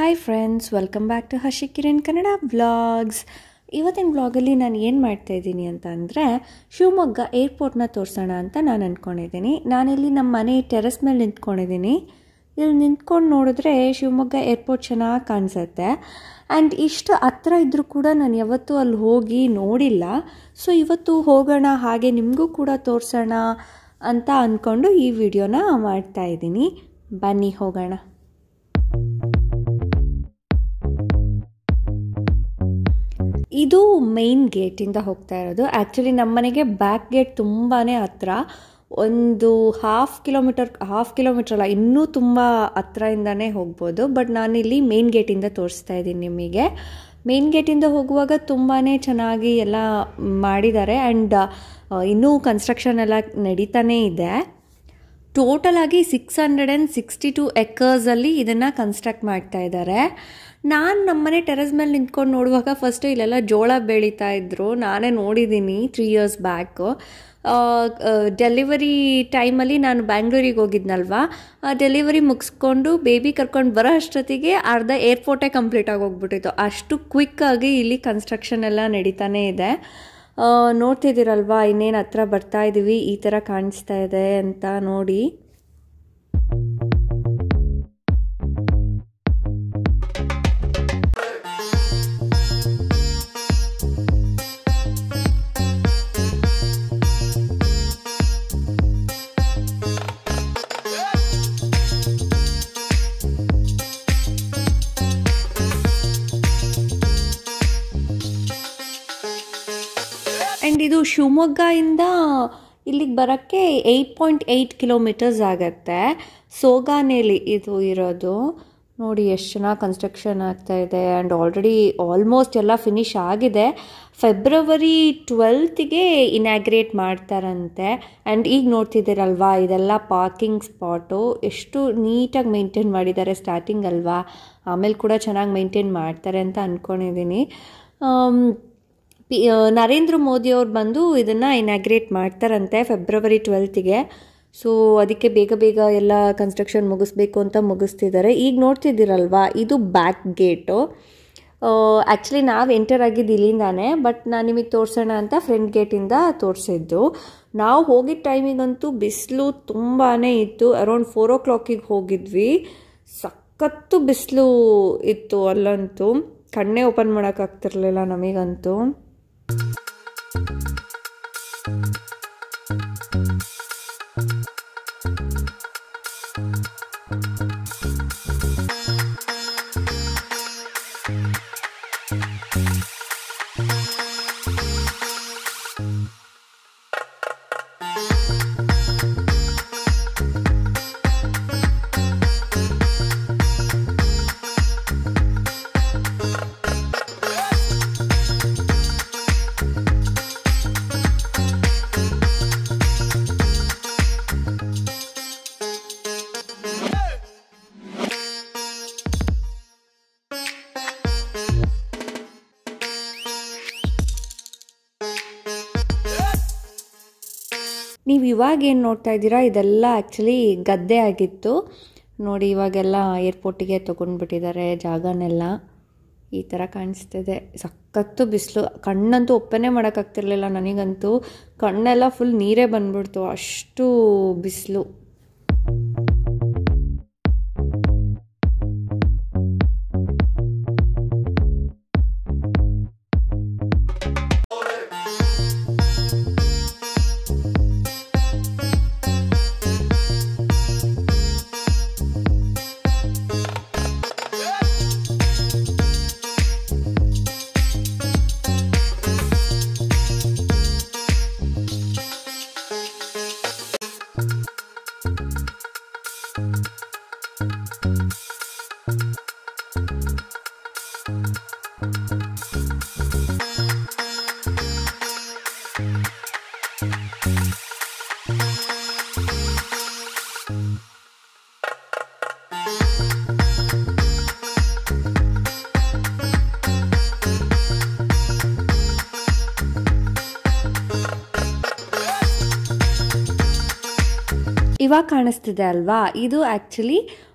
hi friends welcome back to Harshi Kiran Kannada vlogs ಇವತ್ತಿನ ವ್ಲಾಗಲ್ಲಿ ನಾನು ಏನು ಮಾಡ್ತಾ ಇದ್ದೀನಿ ಅಂತ ಅಂದರೆ ಶಿವಮೊಗ್ಗ ಏರ್ಪೋರ್ಟ್ನ ತೋರಿಸೋಣ ಅಂತ ನಾನು ಅಂದ್ಕೊಂಡಿದ್ದೀನಿ ನಾನಿಲ್ಲಿ ನಮ್ಮ ಮನೆ ಟೆರೆಸ್ ಮೇಲೆ ನಿಂತ್ಕೊಂಡಿದ್ದೀನಿ ಇಲ್ಲಿ ನಿಂತ್ಕೊಂಡು ನೋಡಿದ್ರೆ ಶಿವಮೊಗ್ಗ ಏರ್ಪೋರ್ಟ್ ಚೆನ್ನಾಗಿ ಕಾಣಿಸುತ್ತೆ ಆ್ಯಂಡ್ ಇಷ್ಟು ಹತ್ರ ಇದ್ದರೂ ಕೂಡ ನಾನು ಯಾವತ್ತೂ ಅಲ್ಲಿ ಹೋಗಿ ನೋಡಿಲ್ಲ ಸೊ ಇವತ್ತು ಹೋಗೋಣ ಹಾಗೆ ನಿಮಗೂ ಕೂಡ ತೋರಿಸೋಣ ಅಂತ ಅಂದ್ಕೊಂಡು ಈ ವಿಡಿಯೋನ ಮಾಡ್ತಾ ಇದ್ದೀನಿ ಬನ್ನಿ ಹೋಗೋಣ ಇದು ಮೇನ್ ಗೇಟಿಂದ ಹೋಗ್ತಾ ಇರೋದು ಆ್ಯಕ್ಚುಲಿ ನಮ್ಮ ಮನೆಗೆ ಬ್ಯಾಕ್ ಗೇಟ್ ತುಂಬಾ ಹತ್ರ ಒಂದು ಹಾಫ್ ಕಿಲೋಮೀಟರ್ ಹಾಫ್ ಕಿಲೋಮೀಟರ್ ಅಲ್ಲ ಇನ್ನೂ ತುಂಬ ಹತ್ರದಿಂದನೇ ಹೋಗ್ಬೋದು ಬಟ್ ನಾನಿಲ್ಲಿ ಮೇನ್ ಗೇಟಿಂದ ತೋರಿಸ್ತಾ ಇದ್ದೀನಿ ನಿಮಗೆ ಮೇನ್ ಗೇಟಿಂದ ಹೋಗುವಾಗ ತುಂಬಾ ಚೆನ್ನಾಗಿ ಎಲ್ಲ ಮಾಡಿದ್ದಾರೆ ಆ್ಯಂಡ್ ಇನ್ನೂ ಕನ್ಸ್ಟ್ರಕ್ಷನ್ ಎಲ್ಲ ನಡೀತಾನೇ ಇದೆ ಟೋಟಲ್ ಆಗಿ six hundred and sixty two ಎಕರ್ಸಲ್ಲಿ ಇದನ್ನು ಕನ್ಸ್ಟ್ರಕ್ಟ್ ಮಾಡ್ತಾ ಇದ್ದಾರೆ ನಾನು ನಮ್ಮನೆ ಟೆರೆಸ್ ಮೇಲೆ ನಿಂತ್ಕೊಂಡು ನೋಡುವಾಗ ಫಸ್ಟು ಇಲ್ಲೆಲ್ಲ ಜೋಳ ಬೆಳೀತಾ ಇದ್ರು ನಾನೇ ನೋಡಿದ್ದೀನಿ ತ್ರೀ ಇಯರ್ಸ್ ಬ್ಯಾಕು ಡೆಲಿವರಿ ಟೈಮಲ್ಲಿ ನಾನು ಬ್ಯಾಂಗ್ಳೂರಿಗೆ ಹೋಗಿದ್ನಲ್ವಾ ಆ ಡೆಲಿವರಿ ಮುಗಿಸ್ಕೊಂಡು ಬೇಬಿ ಕರ್ಕೊಂಡು ಬರೋ ಅಷ್ಟೊತ್ತಿಗೆ ಅರ್ಧ ಏರ್ಪೋರ್ಟೇ ಕಂಪ್ಲೀಟ್ ಆಗಿ ಹೋಗ್ಬಿಟ್ಟಿತ್ತು ಅಷ್ಟು ಕ್ವಿಕ್ಕಾಗಿ ಇಲ್ಲಿ ಕನ್ಸ್ಟ್ರಕ್ಷನ್ ಎಲ್ಲ ನಡೀತಾನೇ ಇದೆ ನೋಡ್ತಿದ್ದೀರಲ್ವಾ ಇನ್ನೇನು ಹತ್ರ ಬರ್ತಾ ಇದ್ದೀವಿ ಈ ಥರ ಕಾಣಿಸ್ತಾ ಇದೆ ಅಂತ ನೋಡಿ ಆ್ಯಂಡ್ ಇದು ಶಿವಮೊಗ್ಗದಿಂದ ಇಲ್ಲಿಗೆ ಬರೋಕ್ಕೆ ಏಯ್ಟ್ ಪಾಯಿಂಟ್ ಏಯ್ಟ್ ಕಿಲೋಮೀಟರ್ಸ್ ಆಗುತ್ತೆ ಸೋಗಾನೇಲಿ ಇದು ಇರೋದು ನೋಡಿ ಎಷ್ಟು ಚೆನ್ನಾಗಿ ಕನ್ಸ್ಟ್ರಕ್ಷನ್ ಆಗ್ತಾ ಇದೆ ಆ್ಯಂಡ್ ಆಲ್ರೆಡಿ ಆಲ್ಮೋಸ್ಟ್ ಎಲ್ಲ ಫಿನಿಶ್ ಆಗಿದೆ ಫೆಬ್ರವರಿ ಟ್ವೆಲ್ತಿಗೆ ಇನಾಗ್ರೇಟ್ ಮಾಡ್ತಾರಂತೆ ಆ್ಯಂಡ್ ಈಗ ನೋಡ್ತಿದ್ದೀರಲ್ವಾ ಇದೆಲ್ಲ ಪಾರ್ಕಿಂಗ್ ಸ್ಪಾಟು ಎಷ್ಟು ನೀಟಾಗಿ ಮೇಂಟೈನ್ ಮಾಡಿದ್ದಾರೆ ಸ್ಟಾರ್ಟಿಂಗ್ ಅಲ್ವಾ ಆಮೇಲೆ ಕೂಡ ಚೆನ್ನಾಗಿ ಮೇಂಟೈನ್ ಮಾಡ್ತಾರೆ ಅಂತ ಅಂದ್ಕೊಂಡಿದ್ದೀನಿ ಪಿ ನರೇಂದ್ರ ಮೋದಿಯವ್ರು ಬಂದು ಇದನ್ನು ಇನಾಗ್ರೇಟ್ ಮಾಡ್ತಾರಂತೆ ಫೆಬ್ರವರಿ ಟ್ವೆಲ್ತಿಗೆ ಸೊ ಅದಕ್ಕೆ ಬೇಗ ಬೇಗ ಎಲ್ಲ ಕನ್ಸ್ಟ್ರಕ್ಷನ್ ಮುಗಿಸ್ಬೇಕು ಅಂತ ಮುಗಿಸ್ತಿದ್ದಾರೆ ಈಗ ನೋಡ್ತಿದ್ದೀರಲ್ವಾ ಇದು ಬ್ಯಾಕ್ ಗೇಟು ಆ್ಯಕ್ಚುಲಿ ನಾವು ಎಂಟರ್ ಆಗಿದ್ದು ಇಲ್ಲಿಂದಾನೆ ಬಟ್ ನಾನು ನಿಮಗೆ ತೋರಿಸೋಣ ಅಂತ ಫ್ರಂಟ್ ಗೇಟಿಂದ ತೋರಿಸಿದ್ದು ನಾವು ಹೋಗಿದ್ದ ಟೈಮಿಗಂತೂ ಬಿಸಿಲು ತುಂಬಾ ಇತ್ತು ಅರೌಂಡ್ ಫೋರ್ ಓ ಕ್ಲಾಕಿಗೆ ಹೋಗಿದ್ವಿ ಸಖತ್ತು ಬಿಸಿಲು ಇತ್ತು ಅಲ್ಲಂತೂ ಕಣ್ಣೇ ಓಪನ್ ಮಾಡೋಕ್ಕಾಗ್ತಿರ್ಲಿಲ್ಲ ನಮಗಂತೂ ನೀವು ಇವಾಗ ಏನು ನೋಡ್ತಾ ಇದ್ದೀರಾ ಇದೆಲ್ಲ ಆ್ಯಕ್ಚುಲಿ ಗದ್ದೆ ಆಗಿತ್ತು ನೋಡಿ ಇವಾಗೆಲ್ಲ ಏರ್ಪೋರ್ಟಿಗೆ ತೊಗೊಂಡ್ಬಿಟ್ಟಿದ್ದಾರೆ ಜಾಗನೆಲ್ಲ ಈ ಥರ ಕಾಣಿಸ್ತಿದೆ ಸಖತ್ತು ಬಿಸಿಲು ಕಣ್ಣಂತೂ ಒಪ್ಪನೆ ಮಾಡೋಕ್ಕಾಗ್ತಿರ್ಲಿಲ್ಲ ನನಗಂತೂ ಕಣ್ಣೆಲ್ಲ ಫುಲ್ ನೀರೇ ಬಂದ್ಬಿಡ್ತು ಅಷ್ಟು ಬಿಸಿಲು ಇವಾಗ ಕಾಣಿಸ್ತಿದೆ ಅಲ್ವಾ ಇದು ಆ್ಯಕ್ಚುಲಿ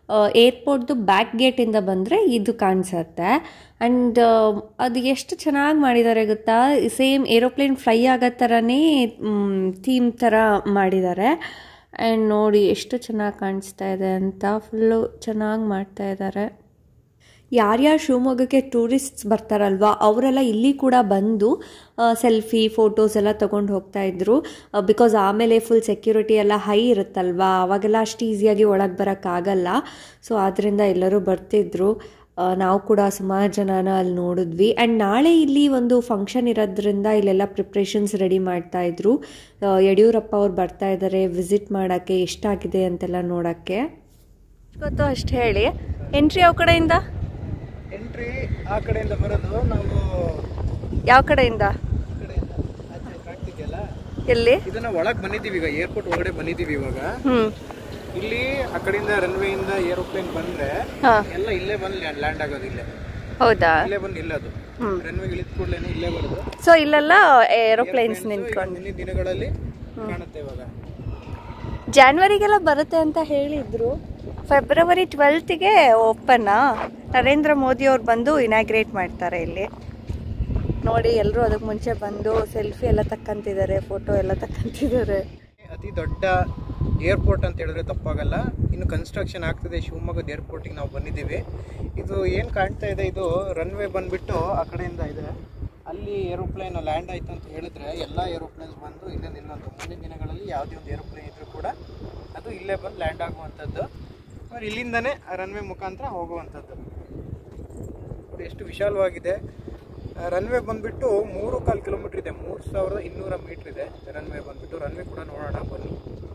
ಏರ್ಪೋರ್ಟ್ದು ಬ್ಯಾಕ್ ಗೇಟಿಂದ ಬಂದರೆ ಇದು ಕಾಣಿಸುತ್ತೆ ಆ್ಯಂಡ್ ಅದು ಎಷ್ಟು ಚೆನ್ನಾಗಿ ಮಾಡಿದ್ದಾರೆ ಗೊತ್ತಾ ಸೇಮ್ ಏರೋಪ್ಲೇನ್ ಫ್ಲೈ ಆಗೋ ಥರನೇ ಥೀಮ್ ಥರ ಮಾಡಿದ್ದಾರೆ ಆ್ಯಂಡ್ ನೋಡಿ ಎಷ್ಟು ಚೆನ್ನಾಗಿ ಕಾಣಿಸ್ತಾ ಇದೆ ಅಂತ ಫುಲ್ಲು ಚೆನ್ನಾಗಿ ಮಾಡ್ತಾ ಇದ್ದಾರೆ ಯಾರ್ಯಾರು ಶಿವಮೊಗ್ಗಕ್ಕೆ ಟೂರಿಸ್ಟ್ಸ್ ಬರ್ತಾರಲ್ವ ಅವರೆಲ್ಲ ಇಲ್ಲಿ ಕೂಡ ಬಂದು ಸೆಲ್ಫಿ ಫೋಟೋಸ್ ಎಲ್ಲ ತೊಗೊಂಡು ಹೋಗ್ತಾ ಇದ್ರು ಬಿಕಾಸ್ ಆಮೇಲೆ ಫುಲ್ ಸೆಕ್ಯೂರಿಟಿ ಎಲ್ಲ ಹೈ ಇರುತ್ತಲ್ವ ಅವಾಗೆಲ್ಲ ಅಷ್ಟು ಈಸಿಯಾಗಿ ಒಳಗೆ ಬರೋಕ್ಕಾಗಲ್ಲ ಸೊ ಆದ್ದರಿಂದ ಎಲ್ಲರೂ ಬರ್ತಿದ್ರು ಆ, ನಾವು ಕೂಡ ಸುಮಾರು ಜನನ ಅಲ್ಲಿ ನೋಡಿದ್ವಿ ಆ್ಯಂಡ್ ನಾಳೆ ಇಲ್ಲಿ ಒಂದು ಫಂಕ್ಷನ್ ಇರೋದ್ರಿಂದ ಇಲ್ಲೆಲ್ಲ ಪ್ರಿಪ್ರೇಷನ್ಸ್ ರೆಡಿ ಮಾಡ್ತಾ ಇದ್ರು ಆ, ಯಡಿಯೂರಪ್ಪ ಅವ್ರು ಬರ್ತಾ ಇದ್ದಾರೆ ವಿಸಿಟ್ ಮಾಡೋಕ್ಕೆ ಎಷ್ಟಾಗಿದೆ ಅಂತೆಲ್ಲ ನೋಡೋಕ್ಕೆ ಗೊತ್ತು ಅಷ್ಟು ಹೇಳಿ ಎಂಟ್ರಿ ಯಾವ ಕಡೆಯಿಂದ ಎಂಟ್ರಿ ಆ ಕಡೆಯಿಂದ ಬರೋದು ನಾವು ಯಾವ ಕಡೆಯಿಂದ ಈ ಕಡೆಯಿಂದ ಆಚೆ ಕಾಣ್ತಿದ್ಯಲ್ಲ ಎಲ್ಲಿ ಇದನ್ನ ಒಳಗ್ ಬಂದಿದ್ದೀವಿ ಈಗ ಏರ್ಪೋರ್ಟ್ ಒಳಗಡೆ ಬಂದಿದ್ದೀವಿ ಇವಾಗ ಹ್ಞೂ ಇಲ್ಲಿ ಆ ಕಡೆಯಿಂದ ರನ್ವೇ ಇಂದ ಏರೋಪ್ಲೇನ್ ಬಂದ್ರೆ ಹಾಂ ಎಲ್ಲ ಇಲ್ಲೇ ಬಂದು ಲ್ಯಾಂಡ್ ಆಗೋದು ಇಲ್ಲೇ ಹೌದಾ ಇಲ್ಲೇ ಬಂದು ನಿಲ್ಲೋದು ರನ್ವೇ ಇಳಿದ ಕೂಡಲೇ ಇಲ್ಲೇ ಬರೋದು ಸೊ ಇಲ್ಲೆಲ್ಲ ಏರೋಪ್ಲೇನ್ಸ್ ನಿಂತ್ಕೊಂಡು ಮುಂದಿನ ದಿನಗಳಲ್ಲಿ ಕಾಣುತ್ತೆ ಇವಾಗ ಜಾನ್ವರಿಗೆಲ್ಲ ಬರುತ್ತೆ ಅಂತ ಹೇಳಿದ್ರು ಫೆಬ್ರವರಿ ಟ್ವೆಲ್ತಿಗೆ ಓಪನ್ನಾ ನರೇಂದ್ರ ಮೋದಿ ಅವ್ರು ಬಂದು ಇನಾಗ್ರೇಟ್ ಮಾಡ್ತಾರೆ ಇಲ್ಲಿ ನೋಡಿ ಎಲ್ಲರೂ ಅದಕ್ಕೆ ಮುಂಚೆ ಬಂದು ಸೆಲ್ಫಿ ಎಲ್ಲ ತಕ್ಕಂತಿದ್ದಾರೆ ಫೋಟೋ ಎಲ್ಲ ತಕ್ಕಂತಿದ್ದಾರೆ ಅತಿ ದೊಡ್ಡ ಏರ್ಪೋರ್ಟ್ ಅಂತ ಹೇಳಿದ್ರೆ ತಪ್ಪಾಗಲ್ಲ ಇನ್ನು ಕನ್ಸ್ಟ್ರಕ್ಷನ್ ಆಗ್ತಿದೆ ಶಿವಮೊಗ್ಗದ ಏರ್ಪೋರ್ಟಿಗೆ ನಾವು ಬಂದಿದ್ದೀವಿ ಇದು ಏನು ಕಾಣ್ತಾ ಇದೆ ಇದು ರನ್ವೇ ಬಂದ್ಬಿಟ್ಟು ಆ ಕಡೆಯಿಂದ ಇದೆ ಅಲ್ಲಿ ಏರೋಪ್ಲೇನ್ ಲ್ಯಾಂಡ್ ಆಯ್ತು ಅಂತ ಹೇಳಿದ್ರೆ ಎಲ್ಲ ಏರೋಪ್ಲೇನ್ಸ್ ಬಂದು ಇಲ್ಲೇ ನಿಲ್ಲೋದು ಮುಂದಿನ ದಿನಗಳಲ್ಲಿ ಯಾವುದೇ ಒಂದು ಏರೋಪ್ಲೇನ್ ಇದ್ರೂ ಕೂಡ ಅದು ಇಲ್ಲೇ ಬಂದು ಲ್ಯಾಂಡ್ ಆಗುವಂಥದ್ದು ಆಮೇಲೆ ಇಲ್ಲಿಂದನೇ ಆ ರನ್ವೇ ಮುಖಾಂತರ ಹೋಗುವಂಥದ್ದು ನೋಡಿ ಎಷ್ಟು ವಿಶಾಲವಾಗಿದೆ ರನ್ವೇ ಬಂದ್ಬಿಟ್ಟು ಮೂರು ಕಾಲು ಕಿಲೋಮೀಟರ್ ಇದೆ ಮೂರು ಸಾವಿರದ ಇನ್ನೂರ ಮೀಟರ್ ಇದೆ ರನ್ವೇ ಬಂದ್ಬಿಟ್ಟು ರನ್ವೇ ಕೂಡ ನೋಡೋಣ ಬನ್ನಿ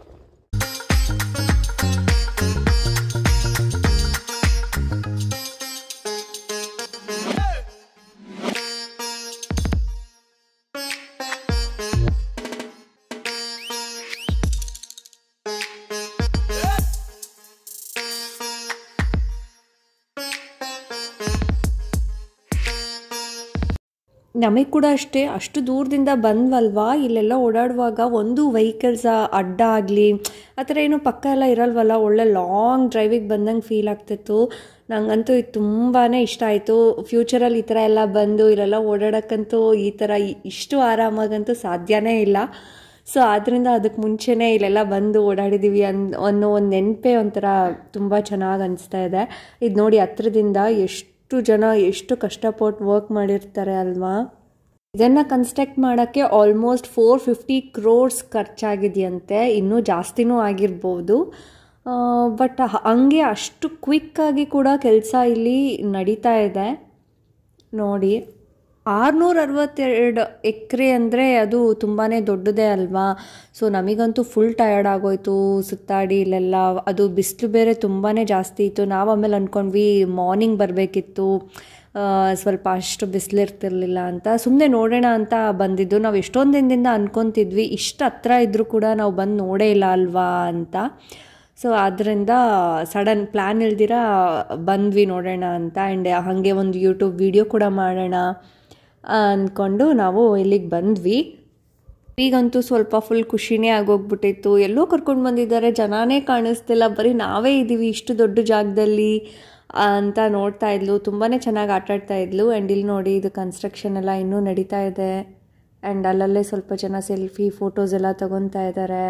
ನಮಗೆ ಕೂಡ ಅಷ್ಟೇ ಅಷ್ಟು ದೂರದಿಂದ ಬಂದ್ವಲ್ವಾ ಇಲ್ಲೆಲ್ಲ ಓಡಾಡುವಾಗ ಒಂದು ವೆಹಿಕಲ್ಸ್ ಅಡ್ಡ ಆಗಲಿ ಆ ಥರ ಏನು ಪಕ್ಕ ಎಲ್ಲ ಇರಲ್ವಲ್ಲ ಒಳ್ಳೆ ಲಾಂಗ್ ಡ್ರೈವಿಗೆ ಬಂದಂಗೆ ಫೀಲ್ ಆಗ್ತಿತ್ತು ನಂಗಂತೂ ಇದು ತುಂಬಾ ಇಷ್ಟ ಆಯಿತು ಫ್ಯೂಚರಲ್ಲಿ ಈ ಥರ ಎಲ್ಲ ಬಂದು ಇಲ್ಲೆಲ್ಲ ಓಡಾಡೋಕ್ಕಂತೂ ಈ ಥರ ಇ- ಇಷ್ಟು ಆರಾಮಾಗಂತೂ ಸಾಧ್ಯನೇ ಇಲ್ಲ ಸೊ ಆದ್ದರಿಂದ ಅದಕ್ಕೆ ಮುಂಚೆನೇ ಇಲ್ಲೆಲ್ಲ ಬಂದು ಓಡಾಡಿದ್ದೀವಿ ಅನ್ ಅನ್ನೋ ಒಂದು ನೆನಪೇ ಒಂಥರ ತುಂಬ ಚೆನ್ನಾಗಿ ಅನಿಸ್ತಾ ಇದೆ ಇದು ನೋಡಿ ಹತ್ರದಿಂದ ಎಷ್ಟು ಜನ ಎಷ್ಟು ಕಷ್ಟಪಟ್ಟು ವರ್ಕ್ ಮಾಡಿರ್ತಾರೆ ಅಲ್ವಾ ಇದನ್ನು ಕನ್ಸ್ಟ್ರಕ್ಟ್ ಮಾಡೋಕ್ಕೆ ಆಲ್ಮೋಸ್ಟ್ ಫೋರ್ ಫಿಫ್ಟಿ ಕ್ರೋರ್ಸ್ ಖರ್ಚಾಗಿದೆಯಂತೆ ಇನ್ನೂ ಜಾಸ್ತಿನೂ ಆಗಿರ್ಬೋದು ಬಟ್ ಹಂಗೆ ಅಷ್ಟು ಕ್ವಿಕ್ಕಾಗಿ ಕೂಡ ಕೆಲಸ ಇಲ್ಲಿ ನಡೀತಾ ಇದೆ ನೋಡಿ ಆರುನೂರ ಅರವತ್ತೆರಡು ಎಕರೆ ಅಂದರೆ ಅದು ತುಂಬಾ ದೊಡ್ಡದೇ ಅಲ್ವಾ ಸೊ ನಮಗಂತೂ ಫುಲ್ ಟಯರ್ಡ್ ಆಗೋಯ್ತು ಸುತ್ತಾಡಿ ಇಲ್ಲೆಲ್ಲ ಅದು ಬಿಸಿಲು ಬೇರೆ ತುಂಬಾ ಜಾಸ್ತಿ ಇತ್ತು ನಾವು ಆಮೇಲೆ ಅಂದ್ಕೊಂಡ್ವಿ ಮಾರ್ನಿಂಗ್ ಬರಬೇಕಿತ್ತು ಸ್ವಲ್ಪ ಅಷ್ಟು ಬಿಸಿಲಿರ್ತಿರ್ಲಿಲ್ಲ ಅಂತ ಸುಮ್ಮನೆ ನೋಡೋಣ ಅಂತ ಬಂದಿದ್ದು ನಾವು ಎಷ್ಟೊಂದು ದಿನದಿಂದ ಅನ್ಕೊತಿದ್ವಿ ಇಷ್ಟು ಹತ್ರ ಇದ್ದರೂ ಕೂಡ ನಾವು ಬಂದು ನೋಡೇ ಇಲ್ಲ ಅಲ್ವಾ ಅಂತ ಸೊ ಆದ್ದರಿಂದ ಸಡನ್ ಪ್ಲ್ಯಾನ್ ಇಲ್ದಿರ ಬಂದ್ವಿ ನೋಡೋಣ ಅಂತ ಆ್ಯಂಡ್ ಹಾಗೆ ಒಂದು ಯೂಟ್ಯೂಬ್ ವಿಡಿಯೋ ಕೂಡ ಮಾಡೋಣ ಅಂದ್ಕೊಂಡು ನಾವು ಇಲ್ಲಿಗೆ ಬಂದ್ವಿ ಈಗಂತೂ ಸ್ವಲ್ಪ ಫುಲ್ ಖುಷಿನೇ ಆಗೋಗ್ಬಿಟ್ಟಿತ್ತು ಎಲ್ಲೋ ಕರ್ಕೊಂಡು ಬಂದಿದ್ದಾರೆ ಜನನೇ ಕಾಣಿಸ್ತಿಲ್ಲ ಬರೀ ನಾವೇ ಇದ್ದೀವಿ ಇಷ್ಟು ದೊಡ್ಡ ಜಾಗದಲ್ಲಿ ಅಂತ ನೋಡ್ತಾ ಇದ್ಲು ತುಂಬಾ ಚೆನ್ನಾಗಿ ಆಟಾಡ್ತಾ ಇದ್ಲು ಆ್ಯಂಡ್ ಇಲ್ಲಿ ನೋಡಿ ಇದು ಕನ್ಸ್ಟ್ರಕ್ಷನ್ ಎಲ್ಲ ಇನ್ನೂ ನಡೀತಾ ಇದೆ ಆ್ಯಂಡ್ ಅಲ್ಲಲ್ಲೇ ಸ್ವಲ್ಪ ಜನ ಸೆಲ್ಫಿ ಫೋಟೋಸ್ ಎಲ್ಲ ತಗೊತಾ ಇದ್ದಾರೆ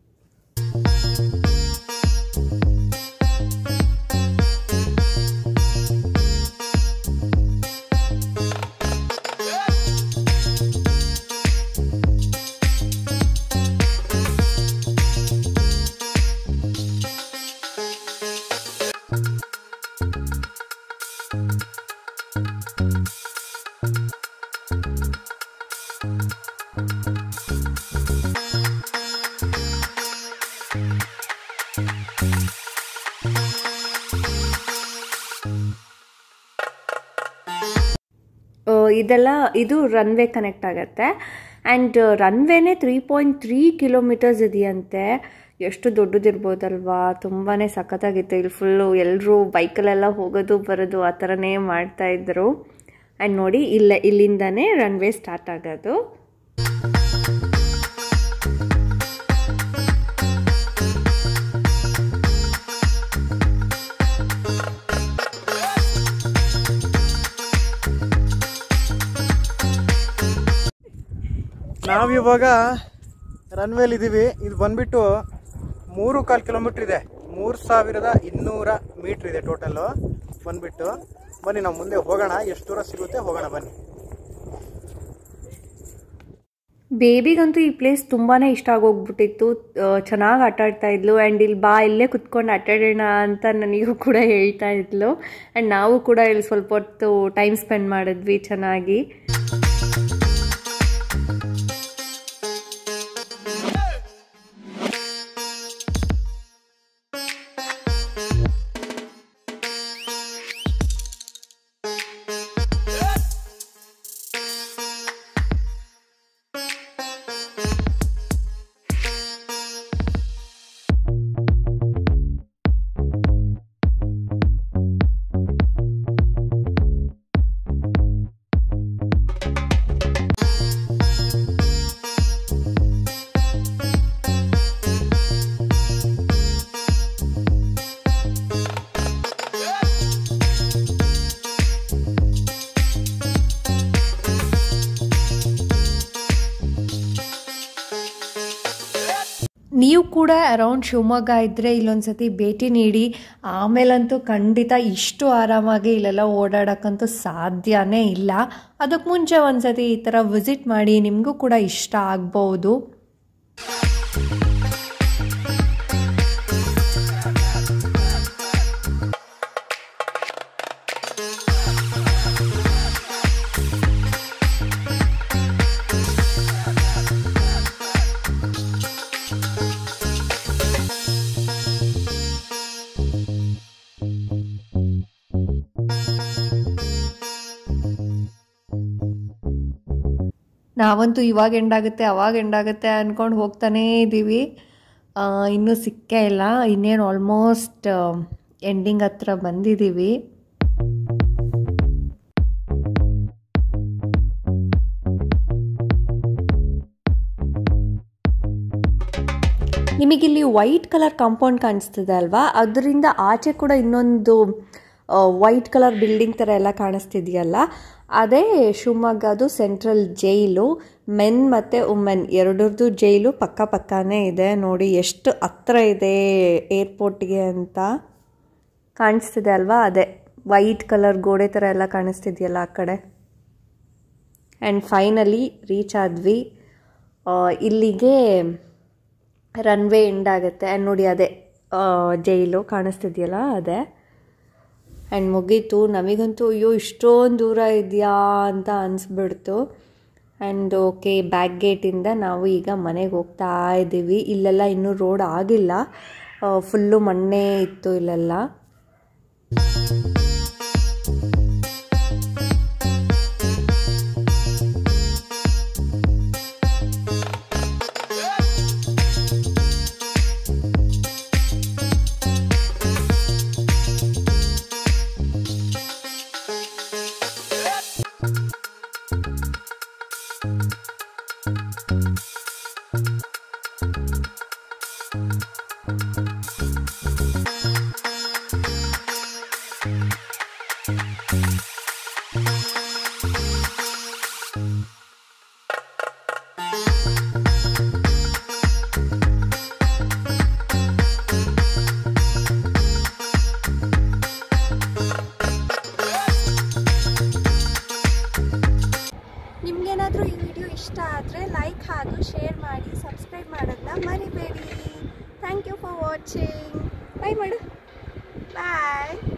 ಆ, ಇದೆಲ್ಲ ಇದು ರನ್ವೇ ಕನೆಕ್ಟ್ ಆಗುತ್ತೆ ಆ್ಯಂಡ್ ರನ್ವೇನೇ ತ್ರೀ ಪಾಯಿಂಟ್ ತ್ರೀ ಕಿಲೋಮೀಟರ್ಸ್ ಇದೆಯಂತೆ ಎಷ್ಟು ದೊಡ್ಡದಿರ್ಬೋದಲ್ವಾ ತುಂಬಾ ಸಖತ್ತಾಗಿತ್ತು ಇಲ್ಲಿ ಫುಲ್ಲು ಎಲ್ಲರೂ ಬೈಕಲ್ಲೆಲ್ಲ ಹೋಗೋದು ಬರೋದು ಆ ಥರನೇ ಮಾಡ್ತಾಯಿದ್ರು ಆ್ಯಂಡ್ ನೋಡಿ ಇಲ್ಲ ಇಲ್ಲಿಂದನೇ ರನ್ವೇ ಸ್ಟಾರ್ಟ್ ಆಗೋದು ನಾವಿವಾಗ ರನ್ವೇಲಿ ಇದ್ದೀವಿ ಇದು ಬಂದ್ಬಿಟ್ಟು ಮೂರು ಕಾಲು ಕಿಲೋಮೀಟ್ರ್ ಇದೆ ಮೂರು ಸಾವಿರದ ಇನ್ನೂರ ಮೀಟ್ರ್ ಇದೆ ಟೋಟಲ್ಲು ಬಂದ್ಬಿಟ್ಟು ಬನ್ನಿ ನಾವು ಮುಂದೆ ಹೋಗೋಣ ಎಷ್ಟು ದೂರ ಸಿಗುತ್ತೆ ಹೋಗೋಣ ಬನ್ನಿ ಬೇಬಿಗಂತೂ ಈ ಪ್ಲೇಸ್ ತುಂಬಾ ಇಷ್ಟ ಆಗೋಗ್ಬಿಟ್ಟಿತ್ತು ಚೆನ್ನಾಗಿ ಆಟ ಆಡ್ತಾ ಇದ್ಲು ಆ್ಯಂಡ್ ಇಲ್ಲಿ ಬಾ ಇಲ್ಲೇ ಕುತ್ಕೊಂಡು ಆಟ ಆಡೋಣ ಅಂತ ನನಗೂ ಕೂಡ ಹೇಳ್ತಾ ಇದ್ಲು ಆ್ಯಂಡ್ ನಾವು ಕೂಡ ಇಲ್ಲಿ ಸ್ವಲ್ಪ ಹೊತ್ತು ಟೈಮ್ ಸ್ಪೆಂಡ್ ಮಾಡಿದ್ವಿ ಚೆನ್ನಾಗಿ ನೀವು ಕೂಡ ಅರೌಂಡ್ ಶಿವಮೊಗ್ಗ ಇದ್ದರೆ ಇಲ್ಲೊಂದ್ಸತಿ ಭೇಟಿ ನೀಡಿ ಆಮೇಲಂತೂ ಖಂಡಿತ ಇಷ್ಟು ಆರಾಮಾಗಿ ಇಲ್ಲೆಲ್ಲ ಓಡಾಡೋಕ್ಕಂತೂ ಸಾಧ್ಯನೇ ಇಲ್ಲ ಅದಕ್ಕೆ ಮುಂಚೆ ಒಂದ್ಸತಿ ಈ ಥರ ವಿಸಿಟ್ ಮಾಡಿ ನಿಮಗೂ ಕೂಡ ಇಷ್ಟ ಆಗ್ಬೋದು ನಾವಂತೂ ಇವಾಗ ಎಂಡಾಗುತ್ತೆ ಅವಾಗ ಎಂಡಾಗುತ್ತೆ ಅಂದ್ಕೊಂಡು ಹೋಗ್ತಾನೇ ಇದ್ದೀವಿ ಆ, ಇನ್ನೂ ಸಿಕ್ಕೇ ಇಲ್ಲ ಇನ್ನೇನು ಆಲ್ಮೋಸ್ಟ್ ಎಂಡಿಂಗ್ ಹತ್ರ ಬಂದಿದ್ದೀವಿ ನಿಮಗಿಲ್ಲಿ ವೈಟ್ ಕಲರ್ ಕಾಂಪೌಂಡ್ ಕಾಣಿಸ್ತಿದೆ ಅಲ್ವಾ ಅದರಿಂದ ಆಚೆ ಕೂಡ ಇನ್ನೊಂದು ವೈಟ್ ಕಲರ್ ಬಿಲ್ಡಿಂಗ್ ಥರ ಎಲ್ಲ ಕಾಣಿಸ್ತಿದೆಯಲ್ಲ ಅದೇ ಶಿವಮೊಗ್ಗದು ಸೆಂಟ್ರಲ್ ಜೈಲು ಮೆನ್ ಮತ್ತು ವುಮೆನ್ ಎರಡರದ್ದು ಜೈಲು ಪಕ್ಕ ಪಕ್ಕನೇ ಇದೆ ನೋಡಿ ಎಷ್ಟು ಹತ್ರ ಇದೆ ಏರ್ಪೋರ್ಟ್ಗೆ ಅಂತ ಕಾಣಿಸ್ತಿದೆ ಅಲ್ವಾ ಅದೇ ವೈಟ್ ಕಲರ್ ಗೋಡೆ ಥರ ಎಲ್ಲ ಕಾಣಿಸ್ತಿದೆಯಲ್ಲ ಆ ಕಡೆ ಆ್ಯಂಡ್ ಫೈನಲಿ ರೀಚ್ ಆದ್ವಿ ಆ, ಇಲ್ಲಿಗೆ ರನ್ವೇ ಎಂಡ್ ಆಗುತ್ತೆ ಆ್ಯಂಡ್ ನೋಡಿ ಅದೇ ಆ, ಜೈಲು ಕಾಣಿಸ್ತಿದೆಯಲ್ಲ ಅದೇ ಆ್ಯಂಡ್ ಮುಗೀತು ನಮಗಂತೂ ಅಯ್ಯೋ ಇಷ್ಟೊಂದು ದೂರ ಇದೆಯಾ ಅಂತ ಅನಿಸ್ಬಿಡ್ತು ಆ್ಯಂಡ್ ಓಕೆ ಬ್ಯಾಕ್ ಗೇಟಿಂದ ನಾವು ಈಗ ಮನೆಗೆ ಹೋಗ್ತಾ ಇದ್ದೀವಿ ಇಲ್ಲೆಲ್ಲ ಇನ್ನೂ ರೋಡ್ ಆಗಿಲ್ಲ ಫುಲ್ಲು ಮಣ್ಣೇ ಇತ್ತು ಇಲ್ಲೆಲ್ಲ ನಿಮ್ಗೇನಾದರೂ ಈ ವಿಡಿಯೋ ಇಷ್ಟ ಆದರೆ ಲೈಕ್ ಹಾಗೂ ಶೇರ್ ಮಾಡಿ ಸಬ್ಸ್ಕ್ರೈಬ್ ಮಾಡೋದನ್ನ ಮರಿಬೇಡಿ thank you for watching bye ಮಾಡು ಬಾಯ್